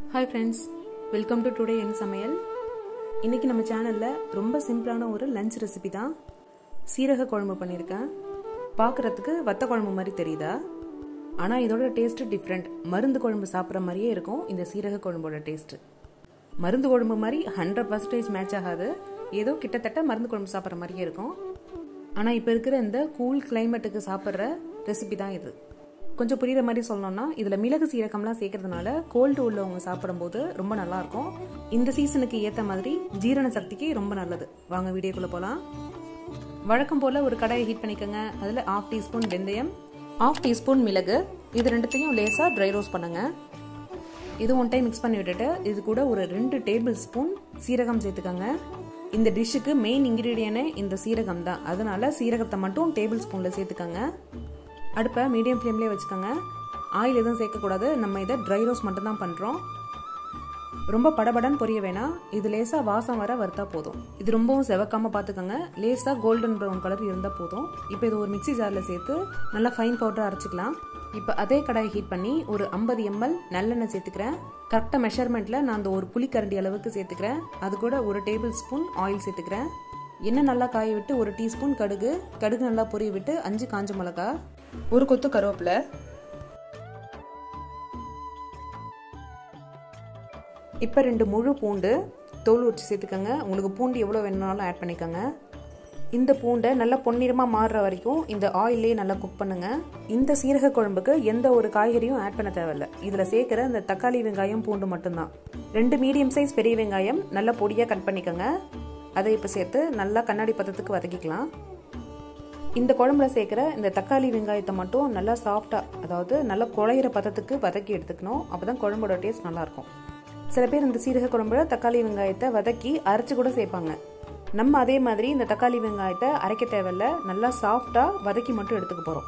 hi friends welcome to today என் சமையல் இன்றைக்கி நம்ம சேனலில் ரொம்ப சிம்பிளான ஒரு லஞ்ச் ரெசிபி தான் சீரக குழம்பு பண்ணியிருக்கேன் பார்க்குறதுக்கு வத்த குழம்பு மாதிரி தெரியுதா ஆனால் இதோட டேஸ்ட்டு டிஃப்ரெண்ட் மருந்து குழம்பு சாப்பிட்ற மாதிரியே இருக்கும் இந்த சீரக குழம்போட டேஸ்ட்டு மருந்து குழம்பு மாதிரி ஹண்ட்ரட் பர்சன்டேஜ் மேட்ச் ஆகாது ஏதோ கிட்டத்தட்ட மருந்து குழம்பு சாப்பிட்ற மாதிரியே இருக்கும் ஆனால் இப்போ இருக்கிற இந்த கூல் கிளைமேட்டுக்கு சாப்பிட்ற ரெசிபி தான் இது கொஞ்சம் புரியுற மாதிரி சொல்லணும்னா இதில் மிளகு சீரகம்லாம் சேர்க்கறதுனால கோல்டு உள்ளவங்க சாப்பிடும்போது ரொம்ப நல்லாயிருக்கும் இந்த சீசனுக்கு ஏற்ற மாதிரி ஜீரண சக்திக்கு ரொம்ப நல்லது வாங்க வீடியோக்குள்ளே போகலாம் வழக்கம் போல் ஒரு கடாயை ஹீட் பண்ணிக்கோங்க அதில் ஆஃப் டீஸ்பூன் வெந்தயம் ஆஃப் டீஸ்பூன் மிளகு இது ரெண்டுத்தையும் லேசாக ட்ரை ரோஸ்ட் பண்ணுங்க இது ஒன் டைம் மிக்ஸ் பண்ணி விட்டுட்டு இது கூட ஒரு ரெண்டு டேபிள் ஸ்பூன் சீரகம் சேர்த்துக்கோங்க இந்த டிஷ்ஷுக்கு மெயின் இன்க்ரீடியனே இந்த சீரகம் தான் அதனால சீரகத்தை மட்டும் டேபிள் ஸ்பூனில் சேர்த்துக்கோங்க அடுப்பை மீடியம் ஃப்ளேம்லேயே வச்சுக்கோங்க ஆயில் எதுவும் சேர்க்கக்கூடாது நம்ம இதை ட்ரை ரோஸ்ட் மட்டும் தான் பண்ணுறோம் ரொம்ப படபடன்னு பொரிய வேணாம் இது லேசாக வாசம் வர வறுத்தா போதும் இது ரொம்பவும் செவக்காமல் பார்த்துக்கோங்க லேசாக கோல்டன் ப்ரௌன் கலர் இருந்தால் போதும் இப்போ இது ஒரு மிக்சி ஜாரில் சேர்த்து நல்லா ஃபைன் பவுடர் அரைச்சிக்கலாம் இப்போ அதே கடாயை ஹீட் பண்ணி ஒரு ஐம்பது எம்எல் நல்லெண்ணெய் சேர்த்துக்கிறேன் கரெக்டாக மெஷர்மெண்ட்டில் நான் அந்த ஒரு புளிக்கரண்டி அளவுக்கு சேர்த்துக்கிறேன் அது கூட ஒரு டேபிள் ஸ்பூன் ஆயில் சேர்த்துக்கிறேன் எண்ணெய் நல்லா காய விட்டு ஒரு டீஸ்பூன் கடுகு கடுகு நல்லா பொரிய விட்டு அஞ்சு காஞ்ச மிளகா ஒரு கொத்து கருவேப்பிலை இப்போ ரெண்டு முழு பூண்டு தோல் உரிச்சு சேர்த்துக்கோங்க உங்களுக்கு பூண்டு எவ்வளோ வேணுனாலும் ஆட் பண்ணிக்கோங்க இந்த பூண்டை நல்லா பொன்னிறமாக மாறுற வரைக்கும் இந்த ஆயிலே நல்லா குக் பண்ணுங்கள் இந்த சீரக குழம்புக்கு எந்த ஒரு காய்கறியும் ஆட் பண்ண தேவையில்ல இதில் சேர்க்குற இந்த தக்காளி வெங்காயம் பூண்டு மட்டும்தான் ரெண்டு மீடியம் சைஸ் பெரிய வெங்காயம் நல்லா பொடியாக கட் பண்ணிக்கோங்க அதை இப்போ சேர்த்து நல்லா கண்ணாடி பதத்துக்கு வதக்கிக்கலாம் இந்த குழம்புல சேர்க்குற இந்த தக்காளி வெங்காயத்தை மட்டும் நல்லா சாஃப்டாக அதாவது நல்லா குழையிற பதத்துக்கு வதக்கி எடுத்துக்கணும் அப்போ தான் குழம்போட டேஸ்ட் நல்லாயிருக்கும் சில பேர் இந்த சீரக குழம்புல தக்காளி வெங்காயத்தை வதக்கி அரைச்சி கூட சேர்ப்பாங்க நம்ம அதே மாதிரி இந்த தக்காளி வெங்காயத்தை அரைக்க தேவையில்ல நல்லா சாஃப்டாக வதக்கி மட்டும் எடுத்துக்க போகிறோம்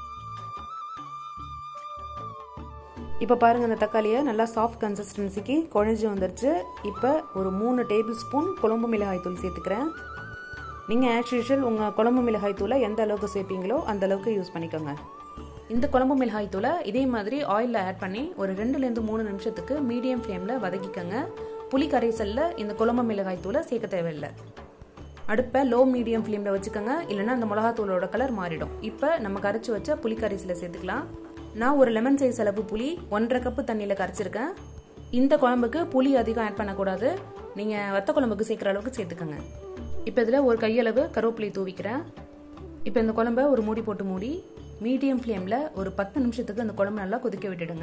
இப்போ பாருங்கள் இந்த தக்காளியை நல்லா சாஃப்ட் கன்சிஸ்டன்சிக்கு குழஞ்சி வந்துருச்சு இப்போ ஒரு மூணு டேபிள் ஸ்பூன் குழம்பு மிளகாய் தூள் சேர்த்துக்கிறேன் நீங்கள் ஆஸ் யூஷுவல் உங்கள் குழம்பு மிளகாய் தூளை எந்த அளவுக்கு சேர்ப்பீங்களோ அந்த அளவுக்கு யூஸ் பண்ணிக்கோங்க இந்த குழம்பு மிளகாய் தூளை இதே மாதிரி ஆயிலில் ஆட் பண்ணி ஒரு ரெண்டுலேருந்து மூணு நிமிஷத்துக்கு மீடியம் ஃப்ளேமில் வதக்கிக்கோங்க புளி கரைசலில் இந்த குழம்பு மிளகாய் தூளை சேர்க்க தேவையில்லை அடுப்பை லோ மீடியம் ஃப்ளேமில் வச்சுக்கோங்க இல்லைன்னா அந்த மிளகாத்தூளோட கலர் மாறிடும் இப்போ நம்ம கரைச்சி வச்ச புளி கரைசலை சேர்த்துக்கலாம் நான் ஒரு லெமன் சைஸ் அளவு புளி ஒன்றரை கப்பு தண்ணியில் கரைச்சிருக்கேன் இந்த குழம்புக்கு புளி அதிகம் ஆட் பண்ணக்கூடாது நீங்கள் வத்த குழம்புக்கு சேர்க்குற அளவுக்கு சேர்த்துக்கோங்க இப்போ இதில் ஒரு கையளவு கருவேப்பிலை தூவிக்கிறேன் இப்போ இந்த குழம்ப ஒரு மூடி போட்டு மூடி மீடியம் ஃப்ளேமில் ஒரு பத்து நிமிஷத்துக்கு அந்த குழம்பு நல்லா கொதிக்க விட்டுடுங்க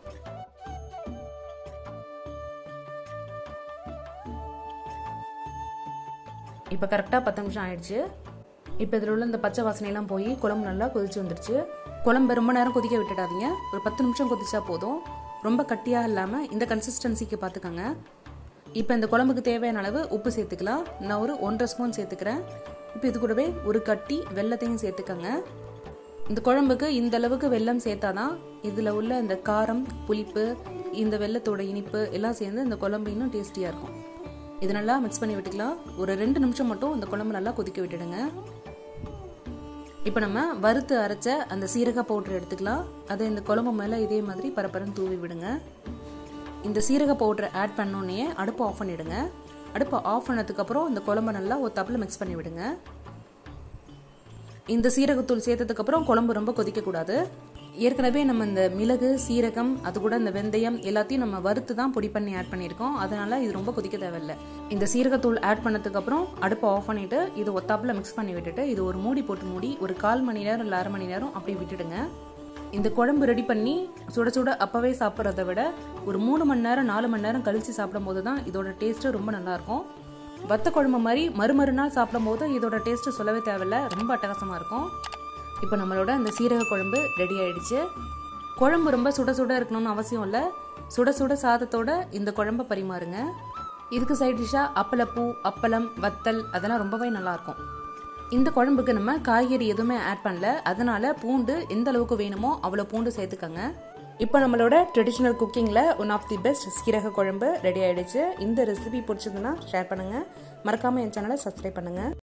இப்போ கரெக்டாக பத்து நிமிஷம் ஆயிடுச்சு இப்போ இதில் உள்ள இந்த பச்சை வாசனையெல்லாம் போய் குழம்பு நல்லா கொதிச்சு வந்துருச்சு குழம்பு ரொம்ப நேரம் கொதிக்க விட்டுடாதீங்க ஒரு பத்து நிமிஷம் கொதிச்சா போதும் ரொம்ப கட்டியாக இல்லாமல் இந்த கன்சிஸ்டன்சிக்கு பார்த்துக்கோங்க இப்போ இந்த குழம்புக்கு தேவையான அளவு உப்பு சேர்த்துக்கலாம் நான் ஒரு ஒன்றரை ஸ்பூன் சேர்த்துக்கிறேன் இப்போ இது கூடவே ஒரு கட்டி வெள்ளத்தையும் சேர்த்துக்கோங்க இந்த குழம்புக்கு இந்த அளவுக்கு வெல்லம் சேர்த்தாதான் இதில் உள்ள இந்த காரம் புளிப்பு இந்த வெள்ளத்தோட இனிப்பு எல்லாம் சேர்ந்து இந்த குழம்பு இன்னும் டேஸ்டியாக இருக்கும் இது நல்லா மிக்ஸ் பண்ணி விட்டுக்கலாம் ஒரு ரெண்டு நிமிஷம் மட்டும் இந்த குழம்பு நல்லா கொதிக்க விட்டுடுங்க இப்போ நம்ம வறுத்து அரைச்ச அந்த சீரக பவுடர் எடுத்துக்கலாம் அதை இந்த குழம்பு மேலே இதே மாதிரி பரப்பரன்னு தூவி விடுங்க இந்த சீரக பவுடரை ஆட் பண்ணோன்னே அடுப்பை ஆஃப் பண்ணிவிடுங்க அடுப்பை ஆஃப் பண்ணதுக்கப்புறம் இந்த குழம்பை நல்லா ஒரு தப்பில் மிக்ஸ் பண்ணி விடுங்க இந்த சீரகத்தூள் சேர்த்ததுக்கப்புறம் குழம்பு ரொம்ப கொதிக்கக்கூடாது ஏற்கனவே நம்ம இந்த மிளகு சீரகம் அது கூட இந்த வெந்தயம் எல்லாத்தையும் நம்ம வறுத்து தான் பொடி பண்ணி ஆட் பண்ணியிருக்கோம் அதனால இது ரொம்ப கொதிக்க தேவையில்லை இந்த சீரகத்தூள் ஆட் பண்ணதுக்கப்புறம் அடுப்பை ஆஃப் பண்ணிவிட்டு இது ஒத்தாப்பில் மிக்ஸ் பண்ணி விட்டுட்டு இது ஒரு மூடி போட்டு மூடி ஒரு கால் மணி நேரம் இல்லை அரை மணி நேரம் அப்படியே விட்டுடுங்க இந்த குழம்பு ரெடி பண்ணி சுட சுட அப்போவே சாப்பிட்றத விட ஒரு மூணு மணி நேரம் நாலு மணி நேரம் கழித்து சாப்பிடும்போது தான் இதோட டேஸ்ட்டு ரொம்ப நல்லாயிருக்கும் வத்த குழம்பு மாதிரி மறுமறுநாள் சாப்பிடும்போது இதோட டேஸ்ட்டு சொல்லவே தேவையில்ல ரொம்ப அட்டகாசமாக இருக்கும் இப்போ நம்மளோட இந்த சீரக குழம்பு ரெடி ஆயிடுச்சு குழம்பு ரொம்ப சுட சுட இருக்கணும்னு அவசியம் இல்லை சுட சுட சாதத்தோட இந்த குழம்பை பரிமாறுங்க இதுக்கு சைட் டிஷ்ஷாக அப்பளப்பூ அப்பளம் வத்தல் அதெல்லாம் ரொம்பவே நல்லாயிருக்கும் இந்த குழம்புக்கு நம்ம காய்கறி எதுவுமே ஆட் பண்ணல அதனால பூண்டு எந்த அளவுக்கு வேணுமோ அவ்வளோ பூண்டு சேர்த்துக்கோங்க இப்போ நம்மளோட ட்ரெடிஷ்னல் குக்கிங்கில் ஒன் ஆஃப் தி பெஸ்ட் சீரக குழம்பு ரெடி ஆயிடுச்சு இந்த ரெசிபி பிடிச்சதுன்னா ஷேர் பண்ணுங்கள் மறக்காமல் என் சேனலை சப்ஸ்கிரைப் பண்ணுங்கள்